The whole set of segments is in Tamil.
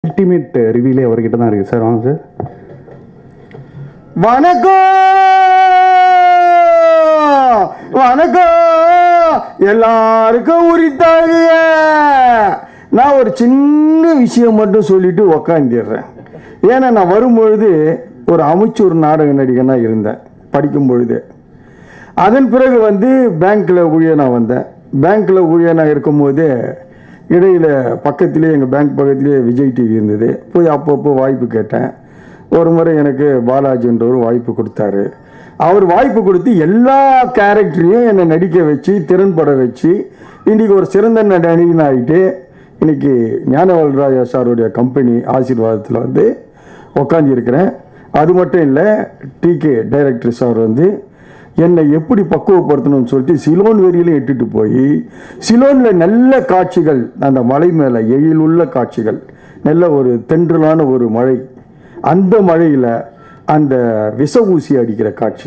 அல்டிமேட் ரிவியூலே அவர்கிட்ட தான் இருக்கு சார் வாங்க சார் வணக்கம் வணக்கம் எல்லாருக்கும் உரித்தாங்க நான் ஒரு சின்ன விஷயம் மட்டும் சொல்லிட்டு உக்காந்துடுறேன் ஏன்னா நான் வரும்பொழுது ஒரு அமைச்சூர் நாடக நடிகனாக இருந்தேன் படிக்கும் பொழுது அதன் பிறகு வந்து பேங்க்கில் ஊழியனாக வந்தேன் பேங்க்கில் ஊழியனாக இருக்கும்போது இடையில் பக்கத்திலே எங்கள் பேங்க் பக்கத்திலே விஜய் டிவி இருந்தது போய் அப்பப்போ வாய்ப்பு கேட்டேன் ஒரு முறை எனக்கு பாலாஜின்றவர் வாய்ப்பு கொடுத்தாரு அவர் வாய்ப்பு கொடுத்து எல்லா கேரக்டரையும் என்னை நடிக்க வச்சு திறன்பட வச்சு இன்றைக்கி ஒரு சிறந்த நடிகன் ஆகிட்டு இன்னைக்கு ஞானவல்ராஜா சாருடைய கம்பெனி ஆசீர்வாதத்தில் வந்து உக்காந்துருக்கிறேன் அது மட்டும் இல்லை டிகே டைரக்டர் சார் வந்து என்னை எப்படி பக்குவப்படுத்தணும்னு சொல்லிட்டு சிலோன் வெறியிலும் இட்டுட்டு போய் சிலோனில் நல்ல காட்சிகள் அந்த மலை மேலே எழிலுள்ள காட்சிகள் நல்ல ஒரு தென்றலான ஒரு மழை அந்த மழையில் அந்த விச ஊசி அடிக்கிற காட்சி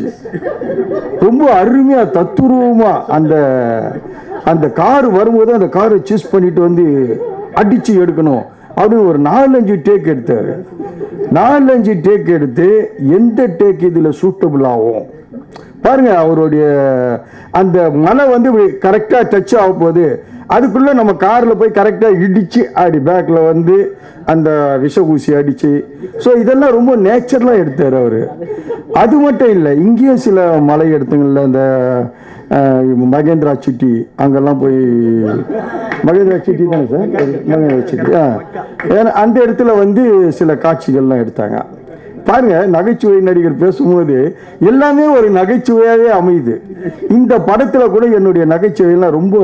ரொம்ப அருமையாக தத்துரூபமாக அந்த அந்த கார் வரும்போது அந்த காரை சூஸ் பண்ணிட்டு வந்து அடித்து எடுக்கணும் அப்படின்னு ஒரு நாலஞ்சு டேக் எடுத்தார் நாலஞ்சு டேக் எடுத்து எந்த டேக் இதில் சூட்டபிள் ஆகும் பாருங்க அவருடைய அந்த மலை வந்து கரெக்டாக டச் ஆக போகுது அதுக்குள்ளே நம்ம காரில் போய் கரெக்டாக இடித்து அப்படி பேக்கில் வந்து அந்த விஷ ஊசி அடித்து ஸோ இதெல்லாம் ரொம்ப நேச்சுரலாக எடுத்தார் அவர் அது மட்டும் இல்லை இங்கேயும் சில மலை இடத்துங்களில் இந்த அஹ், மகேந்திரா சிட்டி அங்கெல்லாம் போய் மகேந்திரா சிட்டி தானே சார் மகேந்திரா சிட்டி ஆ ஏன்னா அந்த இடத்துல வந்து சில காட்சிகள்லாம் எடுத்தாங்க பாருங்க நகைச்சுவை நடிகர் பேசும்போது எல்லாமே ஒரு நகைச்சுவையாகவே அமையுது இந்த படத்தில் கூட என்னுடைய நகைச்சுவையெல்லாம் ரொம்ப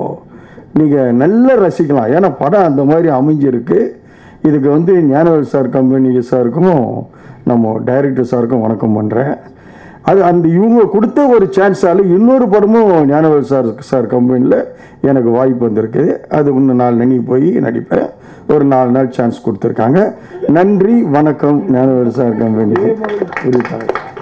நீங்கள் நல்லா ரசிக்கலாம் ஏன்னா படம் அந்த மாதிரி அமைஞ்சிருக்கு இதுக்கு வந்து ஞானவேல் சார் கம்பெனி சாருக்கும் நம்ம டைரக்டர் சாருக்கும் வணக்கம் பண்ணுறேன் அது அந்த இவங்க கொடுத்த ஒரு சான்ஸால் இன்னொரு படமும் ஞானவேல் சார் சார் கம்பெனியில் எனக்கு வாய்ப்பு வந்திருக்கு அது இன்னும் நாலு நன்னைக்கு போய் நடிப்பேன் ஒரு நாலு நாள் சான்ஸ் கொடுத்துருக்காங்க நன்றி வணக்கம் ஞானவேல் சார் கம்பெனி உரித்தாங்க